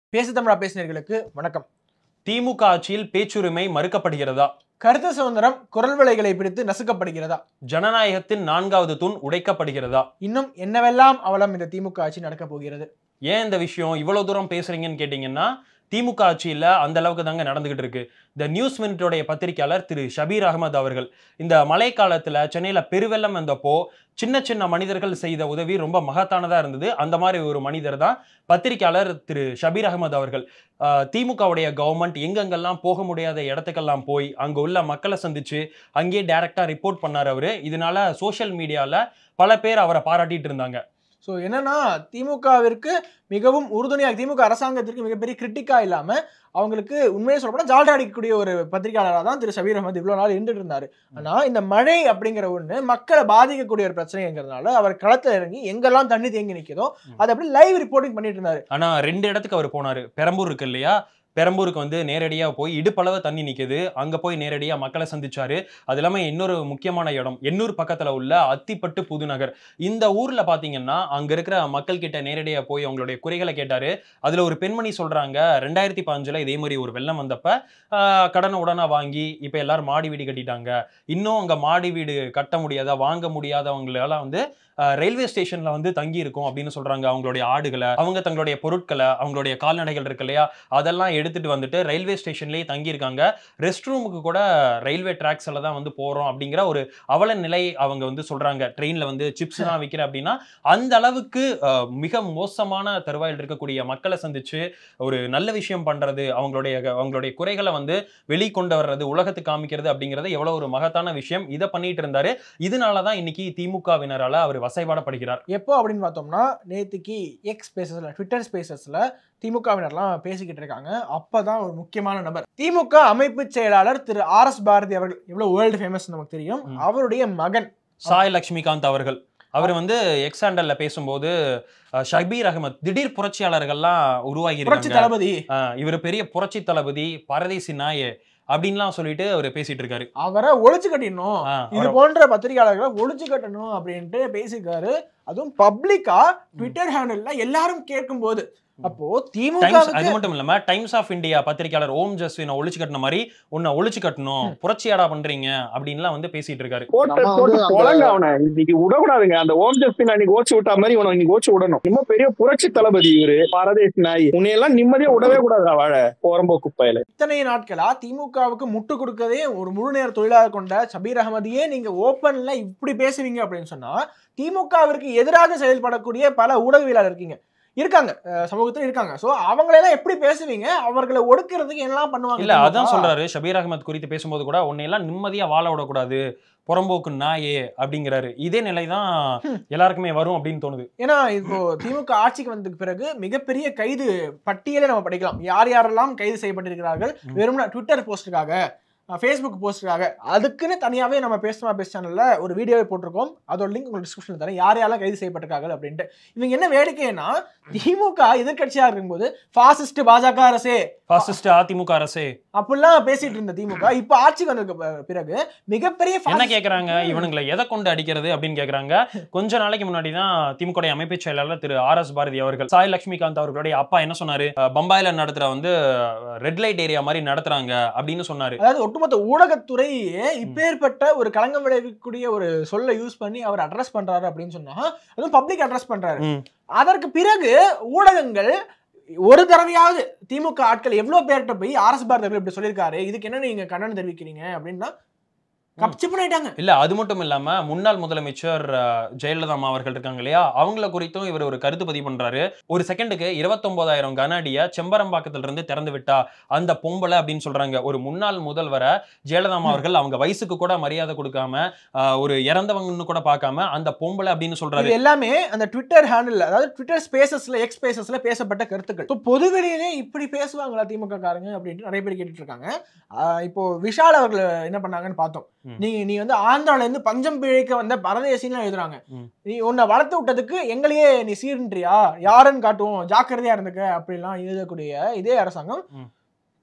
பேசு தமிழா பேசினர்களுக்கு வணக்கம் திமுக ஆட்சியில் பேச்சுரிமை மறுக்கப்படுகிறதா கருத்து சுதந்திரம் குரல் விலைகளை பிடித்து நசுக்கப்படுகிறதா ஜனநாயகத்தின் நான்காவது தூண் உடைக்கப்படுகிறதா இன்னும் என்னவெல்லாம் அவலம் இந்த திமுக ஆட்சி நடக்கப் போகிறது ஏன் இந்த விஷயம் இவ்வளவு தூரம் பேசுறீங்கன்னு கேட்டீங்கன்னா திமுக ஆட்சியில அந்த அளவுக்கு தாங்க நடந்துகிட்டு இருக்கு இந்த நியூஸ் மினிட்டோடைய பத்திரிகையாளர் திரு ஷபீர் அகமது அவர்கள் இந்த மழை காலத்துல சென்னையில பெருவெள்ளம் வந்தப்போ சின்ன சின்ன மனிதர்கள் செய்த உதவி ரொம்ப மகத்தானதா இருந்தது அந்த மாதிரி ஒரு மனிதர் தான் பத்திரிகையாளர் திரு ஷபீர் அகமது அவர்கள் ஆஹ் திமுகவுடைய கவர்மெண்ட் எங்கெங்கெல்லாம் போக முடியாத இடத்துக்கெல்லாம் போய் அங்க உள்ள மக்களை சந்திச்சு அங்கேயே டைரக்டா ரிப்போர்ட் பண்ணார் அவரு இதனால சோஷியல் மீடியால பல பேர் அவரை பாராட்டிட்டு இருந்தாங்க ஸோ என்னன்னா திமுகவிற்கு மிகவும் உறுதுணையாக திமுக அரசாங்கத்திற்கு மிகப்பெரிய கிரிட்டிக்கா இல்லாம அவங்களுக்கு உண்மையை சொல்லப்போனா ஜால்ரா அடிக்கக்கூடிய ஒரு பத்திரிகையாளராக தான் திரு ஷபீர் அகமது இவ்வளவு நாள் இருந்துட்டு இருந்தாரு ஆனா இந்த மழை அப்படிங்கிற ஒண்ணு மக்களை பாதிக்கக்கூடிய ஒரு பிரச்சனைங்கிறதுனால அவர் களத்துல இறங்கி எங்கெல்லாம் தண்ணி தேங்கி நிற்கிறதோ அதை அப்படி லைவ் ரிப்போர்ட்டிங் பண்ணிட்டு இருந்தாரு ஆனா ரெண்டு இடத்துக்கு அவர் போனாரு பெரம்பூர் இருக்கு இல்லையா பெரம்பூருக்கு வந்து நேரடியா போய் இடுப்பளவு தண்ணி நிக்குது அங்க போய் நேரடியா மக்களை சந்திச்சாரு அது இல்லாம இன்னொரு முக்கியமான இடம் எண்ணூர் பக்கத்துல உள்ள அத்திப்பட்டு புதுநகர் இந்த ஊர்ல பாத்தீங்கன்னா அங்க இருக்கிற மக்கள் கிட்ட நேரடியா போய் அவங்களுடைய குறைகளை கேட்டாரு அதுல ஒரு பெண்மணி சொல்றாங்க ரெண்டாயிரத்தி பதினஞ்சுல இதே மாதிரி ஒரு வெள்ளம் வந்தப்ப ஆஹ், கடனை உடனே வாங்கி இப்ப எல்லாரும் மாடி வீடு கட்டிட்டாங்க இன்னும் அங்க மாடி வீடு கட்ட முடியாத வாங்க முடியாதவங்களெல்லாம் வந்து ஆஹ், ரயில்வே ஸ்டேஷன்ல வந்து தங்கி இருக்கும் அப்படின்னு சொல்றாங்க அவங்களுடைய ஆடுகளை அவங்க தங்களுடைய பொருட்களை அவங்களுடைய கால்நடைகள் இருக்கு இல்லையா அதெல்லாம் எடுத்துட்டு வந்துட்டு ரயில்வே ஸ்டேஷன்லயே தங்கியிருக்காங்க ரெஸ்ட் ரூமுக்கு கூட ரயில்வே ட்ராக்ஸ்ல தான் வந்து போறோம் அப்படிங்கிற ஒரு அவல நிலை அவங்க வந்து சொல்றாங்க ட்ரெயின்ல வந்து சிப்ஸ் தான் விற்கிறேன் அப்படின்னா அந்த அளவுக்கு ஆஹ், மிக மோசமான தருவாயில் இருக்கக்கூடிய மக்களை சந்திச்சு ஒரு நல்ல விஷயம் பண்றது அவங்களுடைய அவங்களுடைய குறைகளை வந்து வெளிக்கொண்டு வர்றது உலகத்துக்கு காமிக்கிறது அப்படிங்கிறது எவ்வளவு ஒரு மகத்தான விஷயம் இதை பண்ணிட்டு இருந்தாரு இதனாலதான் இன்னைக்கு திமுகவினரால அவர் வசைபாடப்படுகிறார் எப்போ அப்படின்னு பார்த்தோம்னா நேத்துக்கு எக்ஸ் ஸ்பேசஸ்ல ட்விட்டர் ஸ்பேசஸ்ல திமுகவினர்லாம் பேசிக்கிட்டு இருக்காங்க அப்பதான் ஒரு முக்கியமான நபர் திமுக அமைப்பு செயலாளர் திரு ஆர் எஸ் பாரதி அவர்கள் எவ்வளவு வேர்ல்டு ஃபேமஸ் நமக்கு தெரியும் ம். அவருடைய மகன் சாய் லட்சுமிகாந்த் அவர்கள் அவர் வந்து எக்ஸாண்டர்ல பேசும்போது அஹ், ஷபீர் அகமத் திடீர் புரட்சியாளர்கள்லாம் உருவாகி புரட்சி இருக்காங்க தளபதி இவர் பெரிய புரட்சி தளபதி பரதேசி நாயே அப்படின்லாம் சொல்லிட்டு அவர் பேசிட்டு இருக்காரு அவரை ஒழிச்சு கட்டிடணும் ஆ, இது அவரை- போன்ற பத்திரிகையாளர்களை ஒழிச்சு கட்டணும் அப்படின்ட்டு பேசியிருக்காரு அதுவும் பப்ளிக்கா ட்விட்டர் ஹேண்டில்ல எல்லாரும் கேட்கும்போது அப்போ டைம்ஸ் அது திமுக மட்டும் இல்லாம டைம்ஸ் ஆஃப் இந்தியா பத்திரிகையாளர் ஓம் ஜஸ்வினை ஒழிச்சு கட்டின மாதிரி உன்னை ஒழிச்சு கட்டணும் புரட்சியாடா பண்றீங்க அப்படின்லாம் வந்து பேசிட்டு இருக்காரு போட்டு நம்ம போட்டு வந்து அந்த- பொழங்க அவனை இன்னைக்கு விடக்கூடாதுங்க அந்த ஓம் ஜஸ்டின் அன்னைக்கு ஓச்சு விட்டா மாதிரி இவனை இன்னைக்கு ஓச்சு விடணும் இன்னும் பெரிய புரட்சி தளபதி இவரு பரதேசி நாய் உன்னையெல்லாம் நிம்மதியா விடவே கூடாது வாழ போறம்போ குப்பையில இத்தனை நாட்களா திமுகவுக்கு முட்டு கொடுக்கதே ஒரு முழு நேர தொழிலாளர் கொண்ட சபீர் அகமதியே நீங்க ஓப்பன்ல இப்படி பேசுவீங்க அப்படின்னு சொன்னா திமுகவிற்கு எதிராக செயல்படக்கூடிய பல ஊடகவியலாளர் இருக்கீங்க இருக்காங்க அஹ் சமூகத்துல இருக்காங்க சோ அவங்களெல்லாம் எப்படி பேசுவீங்க அவர்களை ஒடுக்கிறதுக்கு என்னெல்லாம் பண்ணுவாங்க இல்ல திமுக? அதான் சொல்றாரு ஷபீர் அகமத் குறித்து பேசும்போது கூட உன்னை எல்லாம் நிம்மதியா வாழ விடக்கூடாது புறம்போக்கு நாயே அப்படிங்கிறாரு இதே நிலைதான் எல்லாருக்குமே வரும் அப்படின்னு தோணுது ஏன்னா இப்போ திமுக ஆட்சிக்கு வந்ததுக்கு பிறகு மிகப்பெரிய கைது பட்டியலை நம்ம படிக்கலாம் யார் யாரெல்லாம் கைது செய்யப்பட்டிருக்கிறார்கள் வெறும் ட்விட்டர் போஸ்ட்டுக்காக ஃபேஸ்புக் போஸ்ட்டுக்காக அதுக்குன்னு தனியாவே நம்ம பேசுமா பேஸ் சேனல்ல ஒரு வீடியோவை போட்டிருக்கோம் அதோட லிங்க் உங்களுக்கு டிஸ்கிரிப்ஷன்ல தரேன் யார் யாரெல்லாம் கைது செய்யப்பட்டிருக்காங்க அப்படின்ட்டு இவங்க என்ன வேடிக்கைன்னா திமுக எதிர்க்கட்சியா இருக்கும்போது பாசிஸ்ட் பாஜக அரசே பாசிஸ்ட் அதிமுக அரசே அப்படிலாம் பேசிட்டு இருந்த திமுக இப்ப ஆட்சிக்கு வந்ததுக்கு ப- பிறகு மிகப்பெரிய என்ன fascist- கேக்குறாங்க இவனுங்களை எதை கொண்டு அடிக்கிறது அப்படின்னு கேக்குறாங்க கொஞ்ச நாளைக்கு முன்னாடி தான் திமுக அமைப்பு செயலாளர் திரு ஆர் எஸ் பாரதி அவர்கள் சாய் லட்சுமிகாந்த் அவர்களுடைய அப்பா என்ன சொன்னாரு அஹ், பம்பாயில நடத்துற வந்து ரெட் லைட் ஏரியா மாதிரி நடத்துறாங்க அப்படின்னு சொன்னாரு அதாவது ஒட்டுமொத்த ஊடகத்துறையே இப்பேற்பட்ட ஒரு களங்கம் விளைவிக்கக்கூடிய ஒரு சொல்லை யூஸ் பண்ணி அவர் அட்ரஸ் பண்றாரு அப்படின்னு சொன்னா அதுவும் பப்ளிக் அட்ரஸ் பண்றாரு ம். அதற்கு அதற்கு பிறகு ஊடகங்கள் ஒரு தடவையாவது திமுக ஆட்கள் எவ்வளவு பேர்கிட்ட போய் ஆர்எஸ் பாரதி அவர்கள் இப்படி சொல்லியிருக்காரு இதுக்கு என்ன நீங்க கண்டனம் தெரிவிக்கிறீங்க அப்படின்னா கப்சி பண்ணிட்டாங்க இல்ல அது மட்டும் இல்லாம முன்னாள் முதலமைச்சர் அஹ், ஜெயலலிதா அம்மா அவர்கள் இருக்காங்க இல்லையா அவங்கள குறித்தும் இவர் ஒரு கருத்து பதிவு பண்றாரு ஒரு செகண்டுக்கு இருபத்தொன்பதாயிரம் கன அடிய செம்பரம்பாக்கத்துல இருந்து திறந்து விட்டா அந்த பொம்பளை அப்படின்னு சொல்றாங்க ஒரு முன்னாள் முதல்வரை ஜெயலலிதா அம்மா அவர்கள் அவங்க வயசுக்கு கூட மரியாதை கொடுக்காம அஹ், ஒரு இறந்தவங்கன்னு கூட பார்க்காம அந்த பொம்பளை அப்படின்னு சொல்றாரு இது எல்லாமே அந்த ட்விட்டர் ஹேண்டில் அதாவது ட்விட்டர் ஸ்பேசஸ்ல எக்ஸ் ஸ்பேசஸ்ல பேசப்பட்ட கருத்துக்கள் இப்போ பொதுவெளியிலே இப்படி பேசுவாங்களா திமுக காரங்க அப்படின்ட்டு நிறைய பேர் கேட்டுட்டு இருக்காங்க ஆஹ் இப்போ விஷால் அவர்கள் என்ன பண்ணாங்கன்னு பார்த்தோம் ம். நீ நீ வந்து ஆந்திரால இருந்து பஞ்சம் பிழைக்க வந்த பரதேசின்னு எழுதுறாங்க ம். நீ உன்னை வளர்த்து விட்டதுக்கு எங்களையே நீ சீர்ன்றியா யாருன்னு காட்டுவோம் ஜாக்கிரதையா இருந்துக்க அப்படிலாம் எழுதக்கூடிய இதே அரசாங்கம் ம்.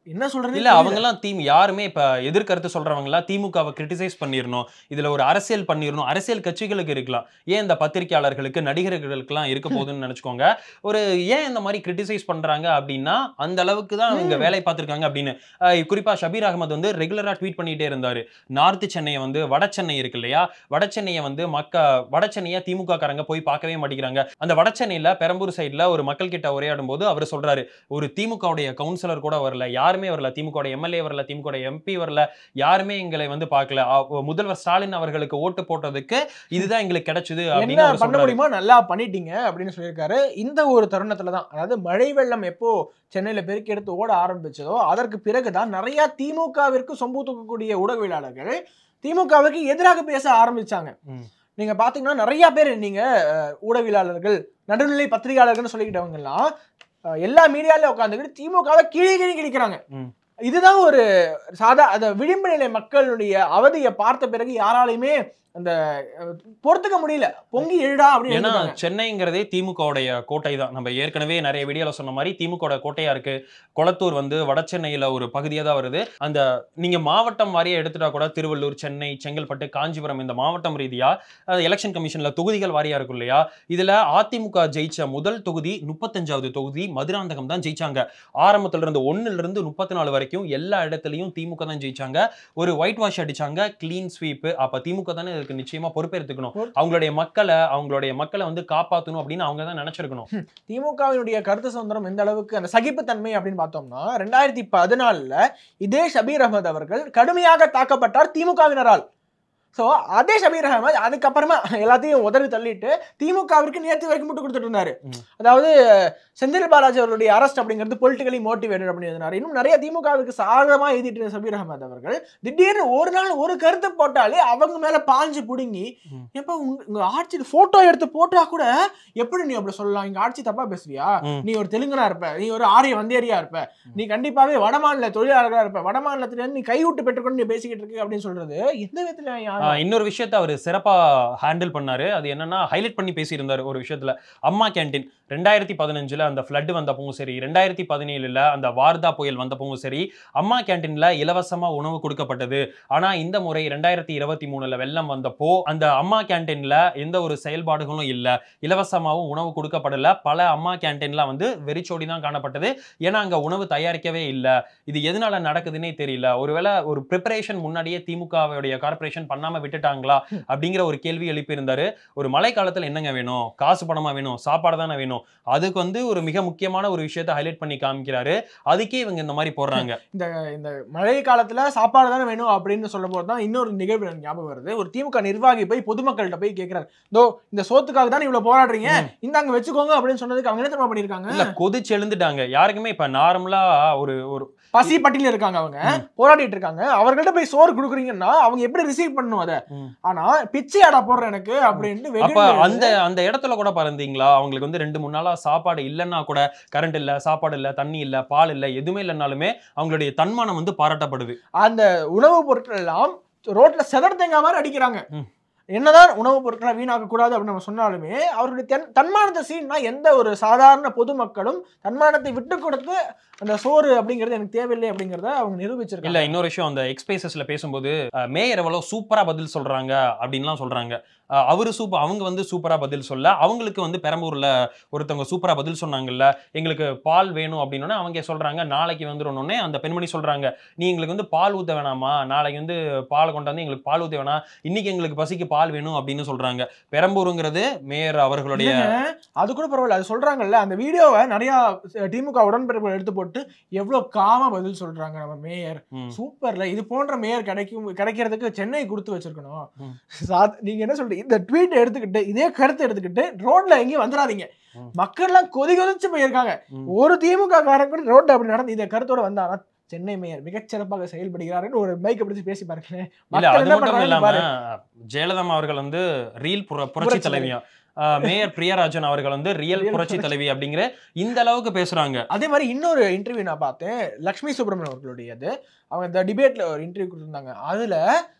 என்ன சொல்றது இல்ல அவங்க எல்லாம் தீம் யாருமே இப்ப எதிர்கருத்து சொல்றவங்க எல்லாம் திமுகவை கிரிட்டிசைஸ் பண்ணிடணும் இதுல ஒரு அரசியல் பண்ணிடணும் அரசியல் கட்சிகளுக்கு இருக்கலாம் ஏன் இந்த பத்திரிகையாளர்களுக்கு நடிகர்களுக்கு எல்லாம் இருக்க போகுதுன்னு நினைச்சுக்கோங்க ஒரு ஏன் இந்த மாதிரி கிரிட்டிசைஸ் பண்றாங்க அப்படின்னா அந்த அளவுக்கு தான் இங்க ம். வேலை பார்த்திருக்காங்க அப்படின்னு அஹ் குறிப்பா ஷபீர் அகமது வந்து ரெகுலரா ட்வீட் பண்ணிட்டே இருந்தாரு நார்த் சென்னையை வந்து வட சென்னை இருக்கு இல்லையா வட சென்னையை வந்து மக்க வட சென்னையை திமுக காரங்க போய் பார்க்கவே மாட்டேங்கிறாங்க அந்த வட சென்னையில பெரம்பூர் சைடுல ஒரு மக்கள் கிட்ட உரையாடும் போது அவர் சொல்றாரு ஒரு திமுகவுடைய கவுன்சிலர் கூட வரல யாருமே வரல திமுக எம்எல்ஏ வரல திமுக எம்பி வரல யாருமே எங்களை வந்து பார்க்கல அ- முதல்வர் ஸ்டாலின் அவர்களுக்கு ஓட்டு போட்டதுக்கு இதுதான் எங்களுக்கு கிடைச்சது என்ன அப்படின்னு அவர் பண்ண சொல்றாரு. முடியுமோ நல்லா பண்ணிட்டீங்க அப்படின்னு சொல்லியிருக்காரு இந்த ஒரு தருணத்துல தான் அதாவது மழை வெள்ளம் எப்போ சென்னையில பெருக்கி எடுத்து ஓட ஆரம்பிச்சதோ அதற்கு பிறகுதான் நிறைய திமுகவிற்கு சொம்பு தூக்கக்கூடிய ஊடகவியலாளர்கள் திமுகவுக்கு எதிராக பேச ஆரம்பிச்சாங்க ம். நீங்க பாத்தீங்கன்னா நிறைய பேர் நீங்க அஹ், ஊடகவியலாளர்கள் நடுநிலை பத்திரிகையாளர்கள்னு சொல்லிக்கிட்டவங்க எல்லாம் அஹ், எல்லா மீடியால உட்காந்துக்கிட்டு திமுகவை கீழே கீழே கிழிக்கிறாங்க ம். இதுதான் ஒரு சாதா அந்த விளிம்பு நிலை மக்களுடைய அவதியை பார்த்த பிறகு யாராலையுமே அந்த அஹ், பொறுத்துக்க முடியல பொங்கி எழுடா அப்படின்னு ஏன்னா எழுதுறாங்க. சென்னைங்கிறதே திமுகவுடைய கோட்டை தான் நம்ம ஏற்கனவே நிறைய வீடியோல சொன்ன மாதிரி திமுக கோட்டையா இருக்கு கொளத்தூர் வந்து வட சென்னையில ஒரு பகுதியா தான் வருது அந்த நீங்க மாவட்டம் வாரியா எடுத்துட்டா கூட திருவள்ளூர் சென்னை செங்கல்பட்டு காஞ்சிபுரம் இந்த மாவட்டம் ரீதியா எலெக்ஷன் கமிஷன்ல தொகுதிகள் வாரியா இருக்கும் இல்லையா இதுல அதிமுக ஜெயிச்ச முதல் தொகுதி முப்பத்தஞ்சாவது தொகுதி மதுராந்தகம் தான் ஜெயிச்சாங்க ஆரம்பத்துல இருந்து ஒண்ணுல இருந்து முப்பத்தி நாலு வரைக்கும் எல்லா இடத்துலயும் திமுக தான் ஜெயிச்சாங்க ஒரு ஒயிட் வாஷ் அடிச்சாங்க கிளீன் ஸ்வீப் அப்ப திமுக தானே இதுக்கு நிச்சயமா பொறுப்பேற்றுக்கணும் அவங்களுடைய மக்களை அவங்களுடைய மக்களை வந்து காப்பாத்தணும் அப்படின்னு அவங்க தான் நினைச்சிருக்கணும் திமுகவினுடைய கருத்து சுதந்திரம் எந்த அளவுக்கு அந்த சகிப்புத்தன்மை அப்படின்னு பார்த்தோம்னா ரெண்டாயிரத்தி பதினாலுல இதே ஷபீர் அகமது அவர்கள் கடுமையாக தாக்கப்பட்டார் திமுகவினரால் ஸோ அதே ஷபீர் அகமது அதுக்கப்புறமா எல்லாத்தையும் உதறி தள்ளிட்டு திமுகவிற்கு நேற்று வரைக்கும் முட்டு கொடுத்துட்டு இருந்தாரு ம். அதாவது செந்தில் பாலாஜி அவருடைய அரஸ்ட் அப்படிங்கிறது பொலிட்டிக்கலி மோட்டிவேட்டட் அப்படின்னு எழுதினாரு இன்னும் நிறைய திமுகவுக்கு சாதகமா எழுதிட்டு இருந்த ஷபீர் அகமது அவர்கள் திடீர்னு ஒரு நாள் ஒரு கருத்து போட்டாலே அவங்க மேல பாஞ்சு புடுங்கி ம். எப்ப உங்க உங்க ஆட்சி போட்டோ எடுத்து போட்டா கூட எப்படி நீ அப்படி சொல்லலாம் இங்க ஆட்சி தப்பா பேசுவியா ம். நீ ஒரு தெலுங்கனா இருப்ப நீ ஒரு ஆரிய வந்தேரியா இருப்ப நீ கண்டிப்பாவே வடமாநில தொழிலாளர்களா இருப்ப வடமாநிலத்துல இருந்து நீ கைவிட்டு பெற்றுக்கொண்டு நீ பேசிக்கிட்டு இருக்கு அப்படின்னு சொல்றது எந்த விதத்துல நியாயம்? ஆஹ் இன்னொரு விஷயத்த அவர் சிறப்பா ஹேண்டில் பண்ணாரு அது என்னன்னா ஹைலைட் பண்ணி பேசியிருந்தாரு ஒரு விஷயத்துல அம்மா கேண்டீன் ரெண்டாயிரத்தி பதினஞ்சுல அந்த ஃப்ளட் வந்தப்பவும் சரி ரெண்டாயிரத்தி பதினேழுல அந்த வார்தா புயல் வந்தப்பவும் சரி அம்மா கேண்டீன்ல இலவசமா உணவு கொடுக்கப்பட்டது ஆனா இந்த முறை ரெண்டாயிரத்தி இருபத்தி மூணுல வெள்ளம் வந்தப்போ அந்த அம்மா கேண்டீன்ல எந்த ஒரு செயல்பாடுகளும் இல்ல இலவசமாவும் உணவு கொடுக்கப்படல பல அம்மா கேண்டீன்ல வந்து வெறிச்சோடி தான் காணப்பட்டது ஏன்னா அங்க உணவு தயாரிக்கவே இல்ல இது எதனால நடக்குதுன்னே தெரியல ஒருவேளை ஒரு ப்ரிப்பரேஷன் முன்னாடியே திமுகவுடைய கார்ப்பரேஷன் பண்ணாம விட்டுட்டாங்களா அப்படிங்கிற ஒரு கேள்வி எழுப்பியிருந்தாரு ஒரு மழை காலத்துல என்னங்க வேணும் காசு பணமா வேணும் சாப்பாடு தானே வேணும் அதுக்கு வந்து ஒரு மிக முக்கியமான ஒரு விஷயத்தை ஹைலைட் பண்ணி காமிக்கிறாரு அதுக்கே இவங்க இந்த மாதிரி போடுறாங்க இந்த இந்த மழை காலத்துல சாப்பாடு தானே வேணும் அப்படின்னு சொல்லும் போது தான் இன்னொரு நிகழ்வு எனக்கு ஞாபகம் வருது ஒரு திமுக நிர்வாகி போய் பொதுமக்கள்கிட்ட போய் கேட்கிறாரு தோ இந்த சோத்துக்காக தானே இவ்வளவு போராடுறீங்க இந்தாங்க வச்சுக்கோங்க அப்படின்னு சொன்னதுக்கு அவங்க என்ன தெரியுமா பண்ணிருக்காங்க இல்ல கொதிச்சு எழுந்துட்டாங்க யாருக்குமே இப்ப நார்மலா ஒரு ஒரு பசி பட்டியல இருக்காங்க அவங்க ம். போராடிட்டு இருக்காங்க அவங்கள்ட்ட போய் சோறு கொடுக்குறீங்கன்னா அவங்க எப்படி ரிசீவ் பண்ணும் அதை ம். ஆனா பிச்சை ஆடா போடுற எனக்கு அப்படின்ட்டு அப்ப வெகுண்டு அந்த அந்த இடத்துல கூட பாருந்தீங்களா அவங்களுக்கு வந்து ரெண்டு மூணு நாளா சாப்பாடு இல்லைன்னா கூட கரண்ட் இல்ல சாப்பாடு இல்ல தண்ணி இல்ல பால் இல்ல எதுவுமே இல்லைனாலுமே அவங்களுடைய தன்மானம் வந்து பாராட்டப்படுது அந்த உணவுப் பொருட்கள் எல்லாம் ரோட்ல செதர் தேங்காய் மாதிரி அடிக்கிறாங்க ம். என்னதான் உணவுப் பொருட்களை வீணாக்க கூடாது அப்படின்னு நம்ம சொன்னாலுமே அவருடைய தென் தன்மானத்தை சீன்னா எந்த ஒரு சாதாரண பொதுமக்களும் தன்மானத்தை விட்டு கொடுத்து அந்த சோறு அப்படிங்கிறது எனக்கு தேவையில்லை அப்படிங்கறத அவங்க இல்ல நிரூபிச்சிருக்காங்க இன்னொரு விஷயம் அந்த எக்ஸ்பேசஸ்ல பேசும்போது அஹ், மேயர் எவ்வளவு சூப்பரா பதில் சொல்றாங்க அப்படின்லாம் சொல்றாங்க அஹ், அவரு சூப்பர் அவங்க வந்து சூப்பரா பதில் சொல்ல அவங்களுக்கு வந்து பெரம்பூர்ல ஒருத்தவங்க சூப்பரா பதில் சொன்னாங்கல்ல எங்களுக்கு பால் வேணும் அப்படின்னோடனே அவங்க சொல்றாங்க நாளைக்கு வந்துடணுன்னே அந்த பெண்மணி சொல்றாங்க நீ எங்களுக்கு வந்து பால் ஊத்த வேணாமா நாளைக்கு வந்து பால் கொண்டாந்து எங்களுக்கு பால் ஊத்த வேணாம் இன்னைக்கு எங்களுக்கு பசிக்கு பால் வேணும் அப்படின்னு சொல்றாங்க பெரம்பூருங்கிறது மேயர் அவர்களுடைய இல்லைங்க, அது கூட பரவாயில்ல அது சொல்றாங்கல்ல அந்த வீடியோவை நிறைய திமுக உடன்பிறப்புகள் எடுத்து போட்டு எவ்வளவு காமா பதில் சொல்றாங்க நம்ம மேயர் ம். சூப்பர்ல இது போன்ற மேயர் கிடைக்கும் கிடைக்கிறதுக்கு சென்னை கொடுத்து வச்சிருக்கணும் ம். சாத்- நீங்க என்ன சொல்றீங்க இந்த ட்வீட் எடுத்துக்கிட்டு இதே கருத்தை எடுத்துக்கிட்டு ரோட்ல எங்கேயும் வந்துடாதீங்க ம். மக்கள் எல்லாம் கொதி கொதிச்சு போயிருக்காங்க ம். ஒரு திமுக காரன் கூட ரோட்ல அப்படி நடந்து இந்த கருத்தோட வந்தானா சென்னை மேயர் மிகச்சிறப்பாக செயல்படுகிறாருன்னு ஒரு மைக்க பிடிச்சு பேசி பாருங்களேன் இல்ல மக்கள் அது என்ன மட்டும் பண்றாங்கன்னு இல்லாம பாரு. ஜெயலலிதா அவர்கள் வந்து ரீல் புர- புரட்சி புரட்சி தலைவியா அஹ், மேயர் பிரியராஜன் அவர்கள் வந்து ரியல் Real புரட்சி புரட்சி. தலைவி அப்படிங்கிற இந்த அளவுக்கு பேசுறாங்க அதே மாதிரி இன்னொரு இன்டர்வியூ நான் பார்த்தேன் லக்ஷ்மி சுப்ரமணியம் அவர்களுடையது அவங்க இந்த டிபேட்ல ஒரு இன்டர்வியூ கொடுத்திருந்தாங்க அதுல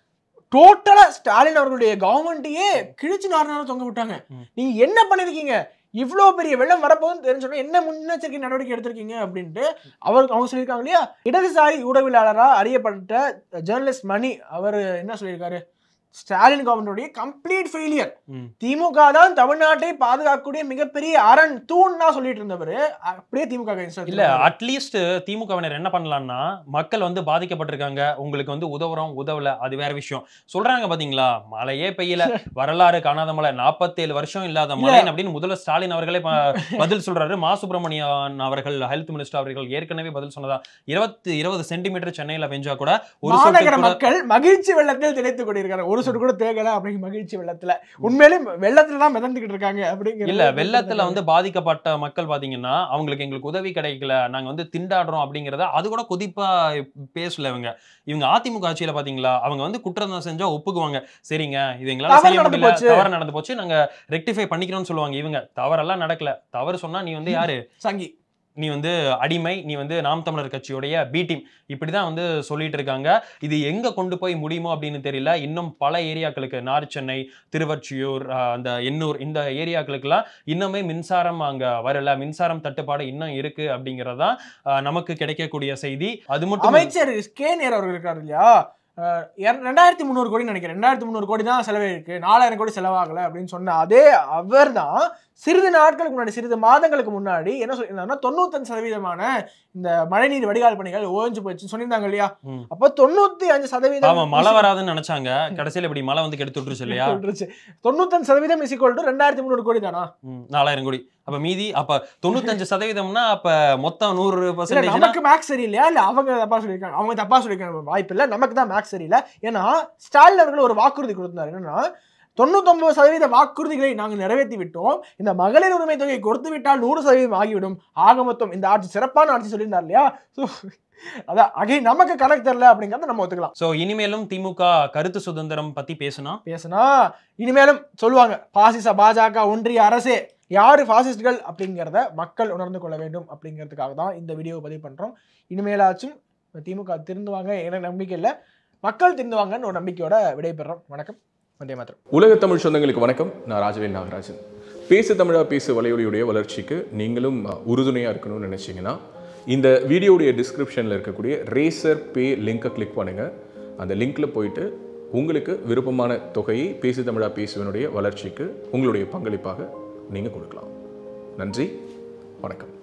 டோட்டலா ஸ்டாலின் அவர்களுடைய கவர்மெண்ட்டையே கிழிச்சு நார் நாரா தொங்க விட்டாங்க ம். நீங்க என்ன பண்ணிருக்கீங்க இவ்ளோ பெரிய வெள்ளம் வரப்போகுதுன்னு தெரிஞ்சோன்னா என்ன முன்னெச்சரிக்கை நடவடிக்கை எடுத்திருக்கீங்க அப்படின்ட்டு அவர் அவங்க சொல்லியிருக்காங்க இல்லையா இடதுசாரி ஊடகவியலாளரா அறியப்பட்ட ஜேர்னலிஸ்ட் மணி அவர் என்ன சொல்லியிருக்காரு ஸ்டாலின் கவர்மெண்டோடைய கம்ப்ளீட் ஃபெயிலியர் ம். திமுக தான் தமிழ்நாட்டை பாதுகாக்கக்கூடிய மிகப்பெரிய அரண் தூண் தான் சொல்லிட்டு இருந்தவர் அப்படியே திமுக கைது இல்ல அட்லீஸ்ட் திமுகவினர் என்ன பண்ணலாம்னா மக்கள் வந்து பாதிக்கப்பட்டிருக்காங்க உங்களுக்கு வந்து உதவுறோம் உதவல அது வேற விஷயம் சொல்றாங்க பாத்தீங்களா மழையே பெய்யல வரலாறு காணாத மழை 47 வருஷம் இல்லாத மழை அப்படின்னு முதல்வர் ஸ்டாலின் அவர்களே ப- பதில் சொல்றாரு மா சுப்பிரமணியன் அவர்கள் ஹெல்த் மினிஸ்டர் அவர்கள் ஏற்கனவே பதில் சொன்னதா இருபத்தி இருபது சென்டிமீட்டர் சென்னையில பெஞ்சா கூட ஒரு சொட்டு மாநகர கூட மக்கள் மகிழ்ச்சி வெள்ளத்தில் திளைத்துக் கொண்டிருக்காங்க ஒரு சொட்டு கூட தேகல அப்படிங்கிற மகிழ்ச்சி வெள்ளத்துல உண்மையிலே வெள்ளத்துல தான் மிதந்துகிட்டு இருக்காங்க அப்படிங்கிற இல்ல வெள்ளத்துல வந்து பாதிக்கப்பட்ட மக்கள் பாத்தீங்கன்னா அவங்களுக்கு எங்களுக்கு உதவி கிடைக்கல நாங்க வந்து திண்டாடுறோம் அப்படிங்கறத அது கூட கொதிப்பா பேசல இவங்க இவங்க அதிமுக ஆட்சியில பாத்தீங்களா அவங்க வந்து குற்றம் செஞ்சா ஒப்புக்குவாங்க சரிங்க இது எங்களால தவறு செய்ய நடந்து முடியல போச்சு. தவறு நடந்து போச்சு நாங்க ரெக்டிஃபை பண்ணிக்கிறோம்னு சொல்லுவாங்க இவங்க தவறெல்லாம் நடக்கல தவறு சொன்னா நீ வந்து யாரு சங்கி நீ வந்து அடிமை நீ வந்து நாம் தமிழர் கட்சியுடைய பி டீம் இப்படிதான் வந்து சொல்லிட்டு இருக்காங்க இது எங்க கொண்டு போய் முடியுமோ அப்படின்னு தெரியல இன்னும் பல ஏரியாக்களுக்கு நார் சென்னை திருவொற்றியூர் ஆஹ், அந்த எண்ணூர் இந்த ஏரியாக்களுக்கெல்லாம் இன்னுமே மின்சாரம் அங்க வரல மின்சாரம் தட்டுப்பாடு இன்னும் இருக்கு அப்படிங்கறதுதான் ஆஹ், நமக்கு கிடைக்கக்கூடிய செய்தி அது மட்டும் இல்ல- அமைச்சர் கே நேர் அவர்கள் இருக்காரு இல்லையா அஹ் இர- ரெண்டாயிரத்தி முந்நூறு கோடி நினைக்கிறேன் ரெண்டாயிரத்தி முந்நூறு கோடி தான் செலவாயிருக்கு நாலாயிரம் கோடி செலவாகல அப்படின்னு சொன்ன அதே அவர் தான் சிறிது நாட்களுக்கு முன்னாடி சிறிது மாதங்களுக்கு முன்னாடி என்ன சொல்லியிருந்தாங்கன்னா தொண்ணூத்தஞ்சு சதவீதமான இந்த மழைநீர் வடிகால் பணிகள் ஓய்ஞ்சு போச்சுன்னு சொல்லியிருந்தாங்க இல்லையா ம். அப்போ தொண்ணூத்தி அஞ்சு சதவீதம் ஆமா மழை வராதுன்னு நினைச்சாங்க கடைசியில இப்படி மழை வந்து கெடுத்து விட்டுருச்சு இல்லையா சொல்லிருச்சு. தொண்ணூத்தஞ்சு சதவீதம் இஸ் ஈக்குவல் டு ரெண்டாயிரத்தி முந்நூறு கோடி தானா ம், நாலாயிரம் கோடி அப்ப மீதி அப்ப தொண்ணூத்தஞ்சு சதவீதம்னா அப்ப மொத்தம் நூறு இல்ல பர்சன்டேஜ் நமக்கு மேக்ஸ் சரியில்லையா இல்ல அவங்க தப்பா சொல்லியிருக்காங்க அவங்க தப்பா சொல்லியிருக்காங்க வாய்ப்பு இல்ல நமக்கு தான் மேக்ஸ் சரியில்லை ஏன்னா ஸ்டாலின் அவர்கள் ஒரு வாக்குறுதி கொடுத்தாரு என்னன்னா தொண்ணூத்தொன்பது சதவீத வாக்குறுதிகளை நாங்கள் நிறைவேற்றி விட்டோம் இந்த மகளிர் உரிமை தொகையை கொடுத்து விட்டால் நூறு சதவீதம் ஆகிவிடும் ஆக மொத்தம் இந்த ஆட்சி சிறப்பான ஆட்சி சொல்லியிருந்தார் இல்லையா ஸோ அதான் அகை நமக்கு கணக்கு தெரியல அப்படிங்கறத நம்ம ஒத்துக்கலாம் சோ இனிமேலும் திமுக கருத்து சுதந்திரம் பத்தி பேசுனா பேசுனா இனிமேலும் சொல்லுவாங்க பாசிச பாஜக ஒன்றிய அரசே யாரு பாசிஸ்ட்கள் அப்படிங்கிறத மக்கள் உணர்ந்து கொள்ள வேண்டும் அப்படிங்கிறதுக்காக தான் இந்த வீடியோவை பதிவு பண்றோம் இனிமேலாச்சும் திமுக திருந்துவாங்க எனக்கு நம்பிக்கை இல்லை மக்கள் திருந்துவாங்கன்னு ஒரு நம்பிக்கையோட விடைபெறோம் வணக்கம் வந்தே மாத்திரம் உலக தமிழ் சொந்தங்களுக்கு வணக்கம் நான் ராஜவேல் நாகராஜன் பேசு தமிழா பேசு வலையொலியுடைய வளர்ச்சிக்கு நீங்களும் உறுதுணையாக இருக்கணும்னு நினச்சிங்கன்னா இந்த வீடியோடைய டிஸ்கிரிப்ஷனில் இருக்கக்கூடிய ரேசர் பே லிங்கை கிளிக் பண்ணுங்கள் அந்த லிங்க்ல போயிட்டு உங்களுக்கு விருப்பமான தொகையை பேசு தமிழா பேசுவனுடைய வளர்ச்சிக்கு உங்களுடைய பங்களிப்பாக நீங்கள் கொடுக்கலாம் நன்றி வணக்கம்